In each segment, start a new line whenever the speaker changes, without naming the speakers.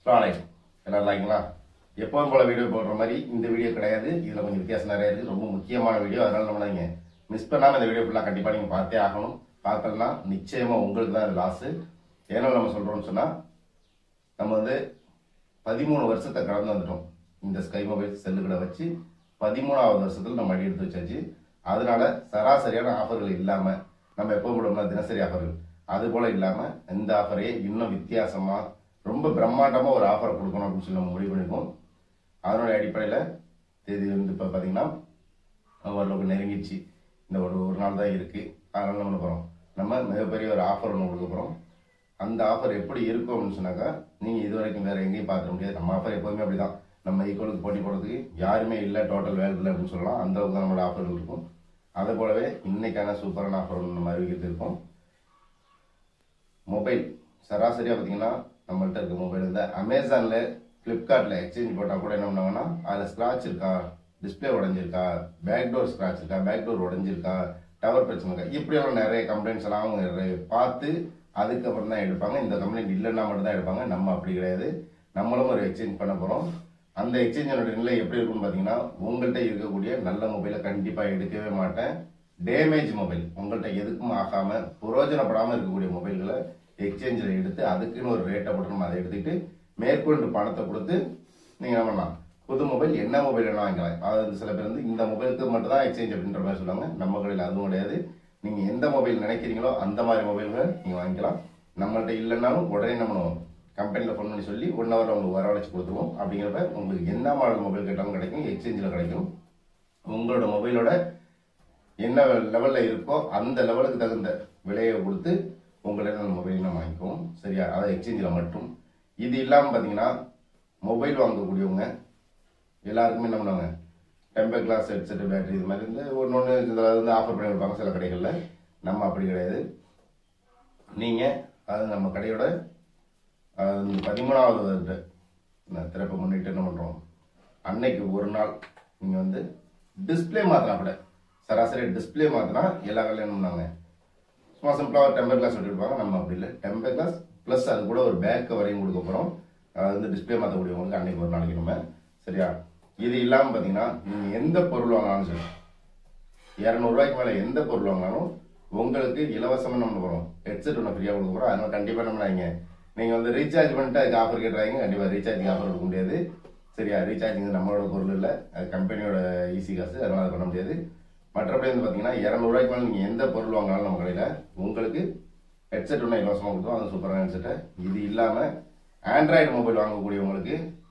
அஸ்ஸலாமு எல்லாம் இருக்கீங்களா எப்போதும் போல வீடியோ போடுற மாதிரி இந்த வீடியோ கிடையாது இதுல கொஞ்சம் வித்தியாசம் நிறைய இருக்கு ரொம்ப முக்கியமான வீடியோ அதனால நம்ம நீங்க மிஸ் பண்ணாம இந்த வீடியோ ஃபுல்லா கண்டிப்பா நீங்க பார்த்தே ஆகணும் பார்க்கலன்னா நிச்சயமா உங்களுக்கு தான் இது லாஸ் ஏன்னா நம்ம சொல்றோம்னு சொன்னா நம்ம வந்து பதிமூணு வருஷத்தை கடந்து வந்துட்டோம் இந்த ஸ்கை மொபைல் செல்லுகளை வச்சு பதிமூணாவது வருஷத்துல நம்ம அடி எடுத்து வச்சாச்சு அதனால சராசரியான ஆஃபர்கள் இல்லாம நம்ம எப்போ போடுவோம்னா தினசரி ஆஃபர்கள் அது போல இல்லாம இந்த ஆஃபரையே இன்னும் வித்தியாசமா ரொம்ப பிரம்மாண்டமா ஒரு ஆஃபர் கொடுக்கணும் அப்படின்னு சொல்லி நம்ம முடிவு பண்ணிருக்கோம் அதனுடைய அடிப்படையில தேதி வந்து இப்ப பாத்தீங்கன்னா ஓரளவுக்கு நெருங்கிடுச்சு இந்த ஒரு ஒரு நாள் தான் இருக்கு அதனால நம்ம என்ன போறோம் நம்ம மிகப்பெரிய ஒரு ஆஃபர் ஒன்று கொடுக்க போறோம் அந்த ஆஃபர் எப்படி இருக்கும் அப்படின்னு சொன்னாக்கா நீங்க இது வரைக்கும் வேற எங்கேயும் பார்க்க முடியாது நம்ம ஆஃபர் எப்போதுமே அப்படிதான் நம்ம ஈக்குவலுக்கு போட்டி போடுறதுக்கு யாருமே இல்லை டோட்டல் வேல்யூ அப்படின்னு சொல்லலாம் அந்த அளவுக்கு தான் நம்மளோட ஆஃபர்கள் இருக்கும் அதே போலவே இன்னைக்கான சூப்பரான ஆஃபர் ஒன்று நம்ம அறிவிக்கிறது இருக்கும் மொபைல் சராசரியா பார்த்தீங்கன்னா நம்மள்ட்ட இருக்க மொபைல் வந்து அமேசான்ல ஃப்ளிப்கார்ட்ல எக்ஸ்சேஞ்ச் போட்டால் கூட என்ன பண்ணாங்கன்னா அதில் ஸ்க்ராட்ச் இருக்கா டிஸ்பிளே உடஞ்சிருக்கா பேக் டோர் ஸ்க்ராட்ச் இருக்கா பேக் டோர் உடஞ்சிருக்கா டவர் பிரச்சனை இருக்கா இப்படியெல்லாம் நிறைய கம்ப்ளைண்ட்ஸ் எல்லாம் அவங்க நிறைய பார்த்து அதுக்கப்புறம் தான் எடுப்பாங்க இந்த கம்ப்ளைண்ட் இல்லைன்னா மட்டும் தான் எடுப்பாங்க நம்ம அப்படி கிடையாது நம்மளும் ஒரு எக்ஸ்சேஞ்ச் பண்ண போறோம் அந்த எக்ஸ்சேஞ்சோட நிலை எப்படி இருக்கும்னு பார்த்தீங்கன்னா உங்கள்கிட்ட இருக்கக்கூடிய நல்ல மொபைலை கண்டிப்பாக எடுக்கவே மாட்டேன் டேமேஜ் மொபைல் உங்கள்கிட்ட எதுக்கும் ஆகாம புரோஜனப்படாம இருக்கக்கூடிய மொபைல்களை எக்ஸ்சேஞ்சில் எடுத்து அதுக்குன்னு ஒரு ரேட்டை போட்டு நம்ம அதை எடுத்துக்கிட்டு மேற்கொண்டு பணத்தை கொடுத்து நீங்க என்ன பண்ணலாம் புது மொபைல் என்ன மொபைல் வேணா வாங்கிக்கலாம் அதாவது சில பேர் வந்து இந்த மொபைலுக்கு மட்டும் தான் எக்ஸ்சேஞ்ச் அப்படின்ற மாதிரி சொல்லுவாங்க நம்ம கடையில் அதுவும் கிடையாது நீங்க எந்த மொபைல் நினைக்கிறீங்களோ அந்த மாதிரி மொபைல்களை நீங்க வாங்கிக்கலாம் நம்மள்ட்ட இல்லைன்னாலும் உடனே என்ன பண்ணுவோம் கம்பெனியில் ஃபோன் பண்ணி சொல்லி ஒன் ஹவரில் உங்களுக்கு வரவழைச்சு கொடுத்துருவோம் அப்படிங்கிறப்ப உங்களுக்கு என்ன மாடல் மொபைல் கேட்டாலும் கிடைக்கும் எக்ஸ்சேஞ்சில் கிடைக்கும் உங்களோட மொபைலோட என்ன லெவலில் இருக்கோ அந்த லெவலுக்கு தகுந்த விலையை கொடுத்து உங்களிடம் அந்த மொபைல் நம்ம வாங்கிக்குவோம் சரியா அதாவது எக்ஸ்சேஞ்சில் மட்டும் இது இல்லாமல் பார்த்தீங்கன்னா மொபைல் வாங்கக்கூடியவங்க எல்லாருக்குமே என்ன பண்ணுவாங்க டெம்பர் கிளாஸ் ஹெட்செட் பேட்டரி இது மாதிரி இருந்து ஒன்று ஒன்று இதில் வந்து ஆஃபர் பண்ணி கொடுப்பாங்க சில கடைகளில் நம்ம அப்படி கிடையாது நீங்கள் அது நம்ம கடையோட அஹ், இந்த பதிமூணாவது வருட இந்த திறப்பை முன்னிட்டு என்ன பண்ணுறோம் அன்னைக்கு ஒரு நாள் நீங்கள் வந்து டிஸ்ப்ளே மாற்றினா கூட சராசரி டிஸ்ப்ளே மாற்றினா எல்லா கடையிலும் என்ன பண்ணாங்க சும்மா சிம்பிளாக டெம்பர் கிளாஸ் விட்டுருப்பாங்க நம்ம அப்படி இல்லை டெம்பர் கிளாஸ் ப்ளஸ் அது கூட ஒரு பேக் கவரையும் கொடுக்க போகிறோம் அது வந்து டிஸ்பிளே மாற்றக்கூடியவங்களுக்கு அன்னைக்கு ஒரு நாளைக்கு நம்ம சரியா இது இல்லாமல் பார்த்தீங்கன்னா நீங்கள் எந்த பொருள் வாங்கினாலும் சரி இரநூறுவாய்க்கு மேலே எந்த பொருள் வாங்கினாலும் உங்களுக்கு இலவசமாக நம்ம போகிறோம் ஹெட்செட் ஒன்று ஃப்ரீயாக கொடுக்க போகிறோம் அதனால கண்டிப்பாக என்ன பண்ணாங்க நீங்கள் வந்து ரீசார்ஜ் பண்ணிட்டு அதுக்கு ஆஃபர் கேட்டுறாங்க கண்டிப்பாக ரீசார்ஜ் ஆஃபர் கொடுக்க முடியாது சரியா ரீசார்ஜிங் நம்மளோட பொருள் இல்லை அது கம்பெனியோட ஈஸி காசு அதனால அது பண்ண முடியாது மற்றபடி வந்து பார்த்தீங்கன்னா இரநூறுவாய்க்கு மேலே நீங்கள் எந்த பொருள் வாங்கினாலும் நம்ம கடையில் உங்களுக்கு ஹெட்செட் ஒன்று இலவசமாக கொடுத்தோம் அது சூப்பரான ஹெட்செட்டை இது இல்லாமல் ஆண்ட்ராய்டு மொபைல் வாங்கக்கூடியவங்களுக்கு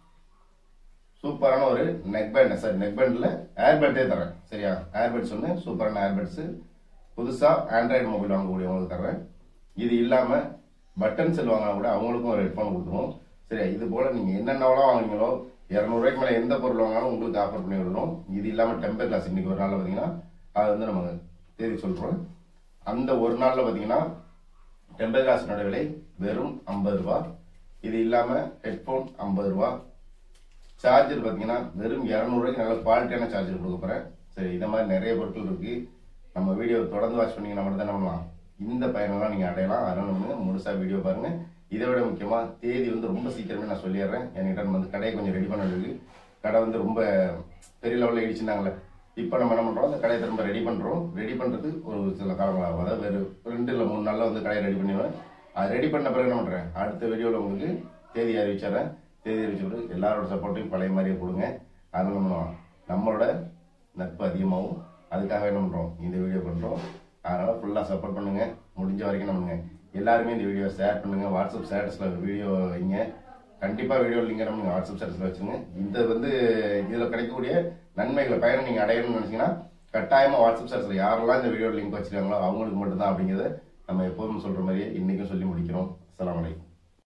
சூப்பரான ஒரு நெக் பேண்ட் சாரி நெக் பேண்டில் ஏர்பேட்டே தரேன் சரியா ஏர்பேட்ஸ் ஒன்று சூப்பரான ஏர்பேட்ஸு புதுசாக ஆண்ட்ராய்டு மொபைல் வாங்கக்கூடியவங்களுக்கு தரேன் இது இல்லாமல் பட்டன் செல் வாங்கினா கூட அவங்களுக்கும் ஒரு ஹெட்ஃபோன் கொடுத்துருவோம் சரியா இது போல் நீங்கள் என்னென்னவெல்லாம் வாங்குனீங்களோ இரநூறுவாய்க்கு மேலே எந்த பொருள் வாங்கினாலும் உங்களுக்கு ஆஃபர் பண்ணி விடணும் இது இல்லாமல் டெம்பர் கிளாஸ் இன்னைக்கு ஒரு நாளில் பார்த்தீங்கன்னா அது வந்து நம்ம தேதி சொல்கிறோம் அந்த ஒரு நாளில் பார்த்தீங்கன்னா டெம்பர் கிளாஸினோட விலை வெறும் ஐம்பது ரூபா இது இல்லாமல் ஹெட்ஃபோன் ஐம்பது ரூபா சார்ஜர் பார்த்தீங்கன்னா வெறும் இரநூறுவாய்க்கு நல்ல குவாலிட்டியான சார்ஜர் கொடுக்க போகிறேன் சரி இந்த மாதிரி நிறைய பொருட்கள் இருக்கு நம்ம வீடியோ தொடர்ந்து வாட்ச் பண்ணீங்கன்னா மட்டும் தான் என்ன பண்ணலாம் இந்த பயனெல்லாம் நீங்கள் அடையலாம் அதனால நம்ம முழுசாக வீடியோ பாருங்க இதை விட முக்கியமாக தேதி வந்து ரொம்ப சீக்கிரமே நான் சொல்லிடுறேன் என்கிட்ட நம்ம வந்து கடையை கொஞ்சம் ரெடி பண்ண வேண்டியது கடை வந்து ரொம்ப பெரிய லெவலில் இடிச்சுனாங்களே இப்போ நம்ம என்ன பண்ணுறோம் அந்த கடையை திரும்ப ரெடி பண்ணுறோம் ரெடி பண்ணுறது ஒரு சில காலங்கள் ஆகும் அதாவது வேறு ரெண்டு இல்லை மூணு நாளில் வந்து கடையை ரெடி பண்ணிடுவேன் அது ரெடி பண்ண பிறகு என்ன பண்ணுறேன் அடுத்த வீடியோவில் உங்களுக்கு தேதி அறிவிச்சிடுறேன் தேதி அறிவிச்ச பிறகு எல்லாரோட சப்போர்ட்டையும் பழைய மாதிரியே கொடுங்க அதனால நம்ம நம்மளோட நட்பு அதிகமாகும் அதுக்காக என்ன பண்ணுறோம் இந்த வீடியோ பண்ணுறோம் அதனால ஃபுல்லாக சப்போர்ட் பண்ணுங்க முடிஞ்ச வரைக்கும் நம்ம பண்ணுங்க எல்லாருமே இந்த வீடியோ ஷேர் பண்ணுங்க வாட்ஸ்அப் ஸ்டேட்டஸில் வீடியோ வைங்க கண்டிப்பாக வீடியோ லிங்க் நம்ம வாட்ஸ்அப் ஸ்டேட்டஸில் வச்சுருங்க இந்த வந்து இதில் கிடைக்கக்கூடிய நன்மைகளை பயணம் நீங்கள் அடையணும்னு நினச்சிங்கன்னா கட்டாயமாக வாட்ஸ்அப் ஸ்டேட்டஸில் யாரெல்லாம் இந்த வீடியோ லிங்க் வச்சிருக்காங்களோ அவங்களுக்கு மட்டும்தான் அப்படிங்கிறத நம்ம எப்போதும் சொல்கிற மாதிரியே இன்றைக்கும் சொல்லி முடிக்கிறோம் அஸ்ஸலாமு அலைக்கும்